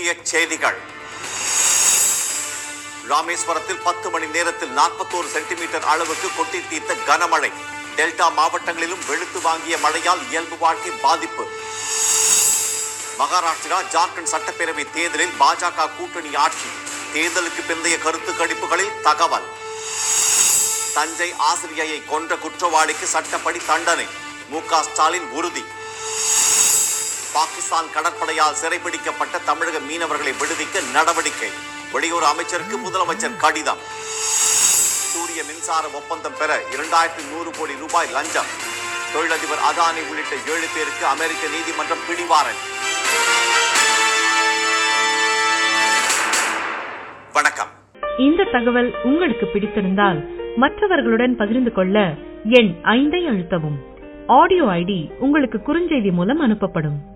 இந்திய செய்திகள் ராமேஸ்வரத்தில் பத்து மணி நேரத்தில் நாற்பத்தோரு சென்டிமீட்டர் அளவுக்கு கொட்டி தீர்த்த கனமழை டெல்டா மாவட்டங்களிலும் வெளுத்து வாங்கிய மழையால் இயல்பு வாழ்க்கை பாதிப்பு மகாராஷ்டிரா ஜார்க்கண்ட் சட்டப்பேரவை தேர்தலில் பாஜக கூட்டணி ஆட்சி தேர்தலுக்கு பிந்தைய கருத்து கணிப்புகளில் தகவல் தஞ்சை ஆசிரியையை கொன்ற குற்றவாளிக்கு சட்டப்படி தண்டனை மு க ஸ்டாலின் உறுதி பாகிஸ்தான் கடற்படையால் சிறைபிடிக்கப்பட்ட தமிழக மீனவர்களை விடுவிக்க நடவடிக்கை வெளியுறவு அமைச்சருக்கு முதலமைச்சர் கடிதம் சூரிய மின்சார ஒப்பந்தம் பெற இரண்டாயிரத்தி நூறு கோடி ரூபாய் லஞ்சம் தொழிலதிபர் அதானி உள்ளிட்ட ஏழு பேருக்கு அமெரிக்க நீதிமன்றம் பிடிவாரன் வணக்கம் இந்த தகவல் உங்களுக்கு பிடித்திருந்தால் மற்றவர்களுடன் பகிர்ந்து கொள்ள எண் ஐந்தை அழுத்தவும் ஆடியோ ஐடி உங்களுக்கு குறுஞ்செய்தி மூலம் அனுப்பப்படும்